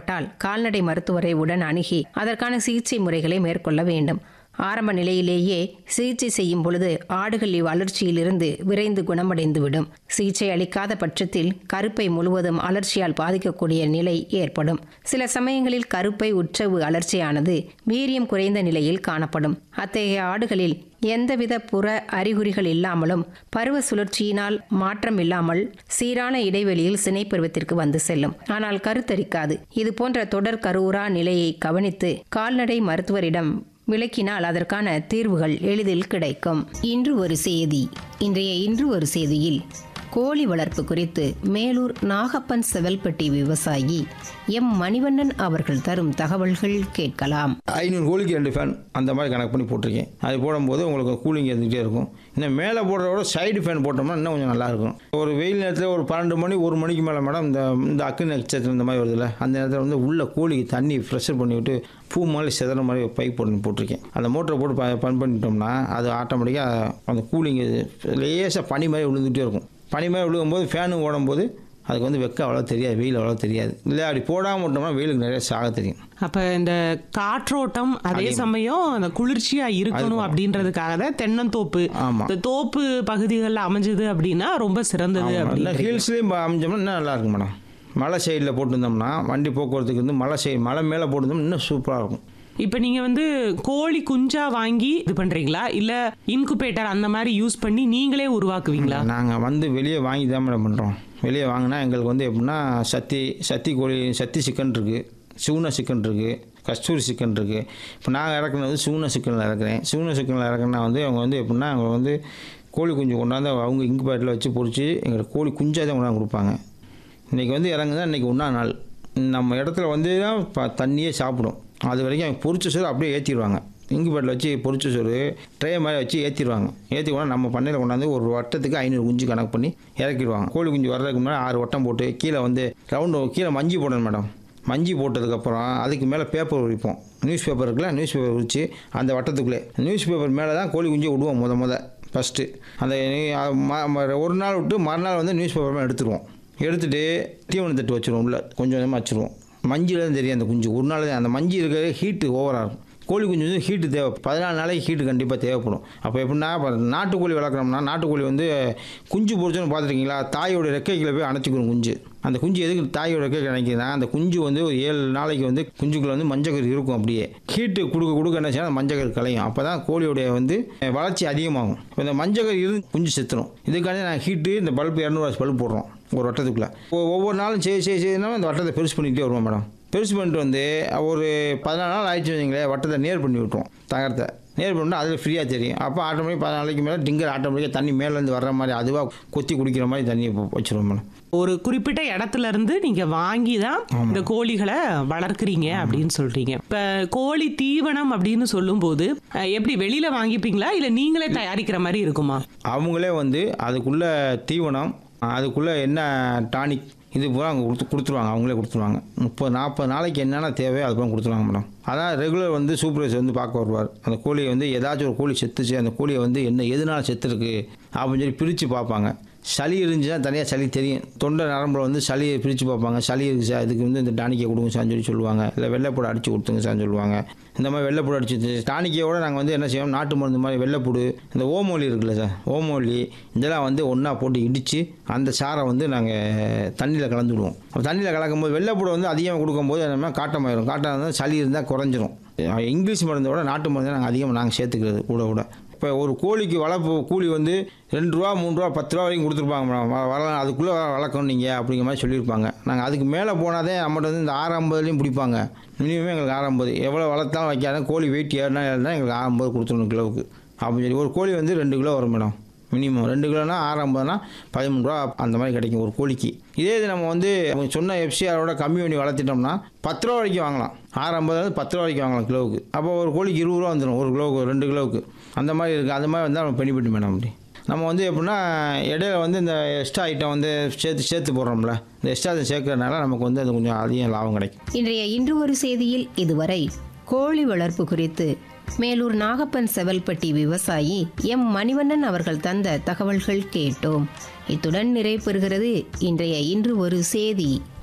ஏற்பட்டால் கால்நடை மருத்துவரை உடன் அணுகி அதற்கான சிகிச்சை முறைகளை மேற்கொள்ள வேண்டும் ஆரம்ப நிலையிலேயே சிகிச்சை செய்யும் பொழுது ஆடுகள் இவ்வளர்ச்சியிலிருந்து விரைந்து குணமடைந்துவிடும் சிகிச்சை அளிக்காத பட்சத்தில் கருப்பை முழுவதும் அலர்ச்சியால் பாதிக்கக்கூடிய நிலை ஏற்படும் சில சமயங்களில் கருப்பை உற்றவு அலர்ச்சியானது வீரியம் குறைந்த நிலையில் காணப்படும் அத்தகைய ஆடுகளில் எந்தவித புற அறிகுறிகள் இல்லாமலும் பருவ சுழற்சியினால் மாற்றம் இல்லாமல் சீரான இடைவெளியில் சினைப்பருவத்திற்கு வந்து செல்லும் ஆனால் கருத்தரிக்காது இது போன்ற தொடர் கருவுறா நிலையை கவனித்து கால்நடை மருத்துவரிடம் விளக்கினால் அதற்கான தீர்வுகள் எளிதில் கிடைக்கும் இன்று ஒரு செய்தி இன்றைய இன்று ஒரு செய்தியில் கோழி வளர்ப்பு குறித்து மேலூர் நாகப்பன் செவல்பட்டி விவசாயி எம் மணிவண்ணன் அவர்கள் தரும் தகவல்கள் கேட்கலாம் ஐநூறு கோழிக்கு ரெண்டு ஃபேன் அந்த மாதிரி கணக்கு பண்ணி போட்டிருக்கேன் அது போடும்போது உங்களுக்கு கூலிங் இருந்துகிட்டே இருக்கும் இன்னும் மேலே போடுறத விட சைடு ஃபேன் போட்டோம்னா இன்னும் கொஞ்சம் நல்லாயிருக்கும் ஒரு வெயில் நேரத்தில் ஒரு பன்னெண்டு மணி ஒரு மணிக்கு மேலே மேடம் இந்த இந்த அக்கு நட்சத்திரம் இந்த மாதிரி வருதுல்ல அந்த நேரத்தில் வந்து உள்ள கோழிக்கு தண்ணி ப்ரெஷர் பண்ணி விட்டு பூ மாதிரி செதற மாதிரி பைப் போட்டு போட்டிருக்கேன் அந்த மோட்டரை போட்டு ப- பன் பண்ணிட்டோம்னா அது ஆட்டோமேட்டிக்காக அந்த கூலிங் லேசாக பனி மாதிரி விழுந்துகிட்டே இருக்கும் பனி மாதிரி விழுகும்போது ஃபேனு ஓடும்போது அதுக்கு வந்து வெக்க அவ்வளோ தெரியாது வெயில் அவ்வளோ தெரியாது இல்லை அப்படி போடாமல் விட்டோம்னா வெயிலுக்கு நிறைய சாக தெரியும் அப்ப இந்த காற்றோட்டம் அதே சமயம் அந்த குளிர்ச்சியா இருக்கணும் அப்படின்றதுக்காக தான் தென்னந்தோப்பு ஆமா. இந்த தோப்பு பகுதிகளில் அமைஞ்சது அப்படின்னா ரொம்ப சிறந்தது இல்லை அப்படின்னு ஹில்ஸ்லேயும் அமைஞ்சோம்னா இன்னும் நல்லா இருக்கும் மேடம் மலை சைடில் போட்டிருந்தோம்னா வண்டி போக்குவரத்துக்கு வந்து மலை சைடு மலை மேலே போட்டிருந்தோம்னா இன்னும் சூப்பராக இருக்கும் இப்போ நீங்க வந்து கோழி குஞ்சா வாங்கி இது பண்றீங்களா இல்ல இன்குபேட்டர் அந்த மாதிரி யூஸ் பண்ணி நீங்களே உருவாக்குவீங்களா நாங்கள் வந்து வெளியே வாங்கி தான் மேடம் பண்ணுறோம் வெளியே வாங்கினா எங்களுக்கு வந்து எப்படின்னா சத்தி சத்தி கோழி சத்தி சிக்கன் இருக்குது சூன சிக்கன் இருக்குது கஸ்தூரி சிக்கன் இருக்குது இப்போ நாங்கள் இறக்குனது சூன சிக்கனில் இறக்குறேன் சூன சிக்கனில் இறக்குனா வந்து அவங்க வந்து எப்படின்னா அவங்க வந்து கோழி குஞ்சு கொண்டாந்து அவங்க இங்குபேட்டில் வச்சு பொறிச்சு எங்களுக்கு கோழி குஞ்சாக தான் கொண்டாந்து கொடுப்பாங்க இன்றைக்கி வந்து இறங்குதான் இன்றைக்கி ஒன்றா நாள் நம்ம இடத்துல வந்து தான் ப- தண்ணியே சாப்பிடும் அது வரைக்கும் அவங்க பொரிச்ச சோறு அப்படியே ஏற்றிடுவாங்க இங்குபேட்டில் வச்சு பொரிச்ச சோறு ட்ரே மாதிரி வச்சு ஏற்றிடுவாங்க ஏற்றி கொண்டா நம்ம பண்ணையில் கொண்டாந்து ஒரு வட்டத்துக்கு ஐநூறு குஞ்சு கணக்கு பண்ணி இறக்கிடுவாங்க கோழி குஞ்சு வர்றதுக்கு முன்னாடி ஆறு வட்டம் போட்டு கீழே வந்து ரவுண்டு கீழே மஞ்சி போடணும் மேடம் மஞ்சி போட்டதுக்கப்புறம் அதுக்கு மேலே பேப்பர் உரிப்போம் நியூஸ் பேப்பர் இருக்குல்ல நியூஸ் பேப்பர் உரிச்சு அந்த வட்டத்துக்குள்ளே நியூஸ் பேப்பர் மேலே தான் கோழி குஞ்சு விடுவோம் முத முத ஃபஸ்ட்டு அந்த நீ- அ- ம- ம- ஒரு நாள் விட்டு மறுநாள் வந்து நியூஸ் பேப்பர் மேலே எடுத்துருவோம் எடுத்துட்டு தீவனம் தட்டு வச்சுருவோம் உள்ள கொஞ்சம் கொஞ்சமாக வச்சுருவோம் மஞ்சில் தான் தெரியும் அந்த குஞ்சு ஒரு நாள் தான் அந்த மஞ்சி இருக்கிற ஹீட்டு ஓவராக இருக்கும் கோழி குஞ்சு வந்து ஹீட்டு தேவை பதினாலு நாளைக்கு ஹீட்டு கண்டிப்பாக தேவைப்படும் அப்போ எப்படின்னா இப்போ நாட்டுக்கோழி வளர்க்குறோம்னா நாட்டுக்கோழி வந்து குஞ்சு பொறிச்சோன்னு பார்த்துருக்கீங்களா தாயோட ரெக்கைகளை போய் அணைச்சிக்கணும் குஞ்சு அந்த குஞ்சு எதுக்கு தாயோட ரெக்கை அணைக்குதுன்னா அந்த குஞ்சு வந்து ஒரு ஏழு நாளைக்கு வந்து குஞ்சுக்குள்ள வந்து மஞ்சக்கரு இருக்கும் அப்படியே ஹீட்டு கொடுக்க கொடுக்க என்ன செய்யணும் அந்த மஞ்சக்கரு கலையும் அப்போ தான் கோழியோடைய வந்து அஹ், வளர்ச்சி அதிகமாகும் இப்போ இந்த மஞ்சக்கரு இருந்து குஞ்சு செத்துரும் இதுக்காண்டி நான் ஹீட்டு இந்த பல்பு இரநூறு பல்பு போடுறோம் ஒரு வட்டத்துக்குள்ளே ஒவ்வொரு நாளும் செய்ய செய்ய செய்யணும் இந்த வட்டத்தை பெருசு பண்ணிக்கிட்டே வருவோம் மேடம் பெருசு பண்ணிட்டு வந்து ஒரு பதினாலு நாள் ஆயிடுச்சு வச்சுங்களேன் வட்டத்தை நேர் பண்ணி விட்டுருவோம் தகரத்தை நேர் பண்ணிட்டு அதில் ஃப்ரீயாக தெரியும் அப்போ ஆட்டோமேட்டிக் பதினாலு நாளைக்கு மேலே டிங்கர் ஆட்டோமேட்டிக்காக தண்ணி மேலேருந்து வர்ற மாதிரி அதுவாக கொத்தி குடிக்கிற மாதிரி தண்ணியை இப்போ வச்சுருவோம் மேடம் ஒரு குறிப்பிட்ட இடத்துல இருந்து நீங்க வாங்கி தான் இந்த கோழிகளை வளர்க்குறீங்க அப்படின்னு சொல்றீங்க இப்ப கோழி தீவனம் அப்படின்னு சொல்லும்போது அஹ், எப்படி வெளியில வாங்கிப்பீங்களா இல்ல நீங்களே தயாரிக்கிற மாதிரி இருக்குமா அவங்களே வந்து அதுக்குள்ள தீவனம் அதுக்குள்ளே என்ன டானிக் இது பூரா அவங்க கொடுத்து கொடுத்துருவாங்க அவங்களே கொடுத்துருவாங்க முப்பது நாற்பது நாளைக்கு என்னென்ன தேவையோ அது பூரா கொடுத்துருவாங்க மேடம் அதான் ரெகுலர் வந்து சூப்பர்வைசர் வந்து பார்க்க வருவார் அந்த கோழியை வந்து ஏதாச்சும் ஒரு கோழி செத்துச்சு அந்த கோழியை வந்து என்ன எதனால செத்துருக்கு அப்படின்னு சொல்லி பிரித்து பார்ப்பாங்க சளி இருந்துச்சுன்னா தனியாக சளி தெரியும் தொண்டை நரம்புல வந்து சளியை பிரித்து பார்ப்பாங்க சளி இருக்கு சார் இதுக்கு வந்து இந்த டானிக்கை கொடுங்க சார்னு சொல்லி சொல்லுவாங்க இல்லை வெள்ளைப்பூடு அடித்து கொடுத்துங்க சார்னு சொல்லுவாங்க இந்த மாதிரி வெள்ளைப்பூடு அடிச்சு டானிக்கையோட நாங்கள் வந்து என்ன செய்வோம் நாட்டு மருந்து மாதிரி வெள்ளைப்பூடு இந்த ஓமோலி இருக்குல்ல சார் ஓமோலி இதெல்லாம் வந்து ஒன்றா போட்டு இடித்து அந்த சாரை வந்து நாங்கள் தண்ணியில் கலந்துடுவோம் அப்போ தண்ணியில் கலக்கும்போது வெள்ளைப்பூடு வந்து அதிகமாக கொடுக்கும்போது என்ன காட்டமாயிரும் காட்டம் இருந்தால் சளி இருந்தால் குறைஞ்சிரும் இங்கிலீஷ் மருந்தை விட நாட்டு மருந்து நாங்கள் அதிகமாக நாங்கள் சேர்த்துக்கிறது கூட கூட இப்போ ஒரு கோழிக்கு வளர்ப்பு கூலி வந்து ரெண்டு ரூபா மூணு ரூபா பத்து ரூபா வரைக்கும் கொடுத்துருப்பாங்க மேடம் வ- வள அதுக்குள்ளே வளர்க்கணும் நீங்கள் அப்படிங்கிற மாதிரி சொல்லியிருப்பாங்க நாங்கள் அதுக்கு மேலே போனாதே நம்மகிட்ட வந்து இந்த ஆறு ஐம்பதுலேயும் பிடிப்பாங்க மினிமம் எங்களுக்கு ஆறு ஐம்பது எவ்வளோ வளர்த்தாலும் வைக்காத கோழி வெயிட் ஏறினா ஏறினா எங்களுக்கு ஆறு ஐம்பது கொடுத்துடணும் கிலோவுக்கு அப்படின்னு சொல்லி ஒரு கோழி வந்து ரெண்டு கிலோ வரும் மேடம் மினிமம் ரெண்டு கிலோனா ஆறு ஐம்பதுனா பதிமூணு ரூபா அந்த மாதிரி கிடைக்கும் ஒரு கோழிக்கு இதே இது நம்ம வந்து அவங்க சொன்ன எஃப்சிஆரோட கம்மி பண்ணி வளர்த்திட்டோம்னா பத்து ரூபா வரைக்கும் வாங்கலாம் ஆறு ஐம்பது பத்து ரூபா வரைக்கும் வாங்கலாம் கிலோவுக்கு அப்போ ஒரு கோழிக்கு இருபது ரூபா வந்துடும் ஒரு கிலோவுக்கு ரெண்டு கிலோவுக்கு அந்த மாதிரி இருக்குது அந்த மாதிரி வந்தால் நம்ம பெனிஃபிட் மேடம் அப்படி நம்ம வந்து எப்படின்னா இடையில வந்து இந்த எக்ஸ்ட்ரா ஐட்டம் வந்து சேர்த்து சேர்த்து போடுறோம்ல இந்த எக்ஸ்ட்ரா சேர்க்கறதுனால நமக்கு வந்து அது கொஞ்சம் அதிகம் லாபம் கிடைக்கும் இன்றைய இன்று ஒரு செய்தியில் இதுவரை கோழி வளர்ப்பு குறித்து மேலூர் நாகப்பன் செவல்பட்டி விவசாயி எம் மணிவண்ணன் அவர்கள் தந்த தகவல்கள் கேட்டோம் இத்துடன் நிறைவு பெறுகிறது இன்றைய இன்று ஒரு செய்தி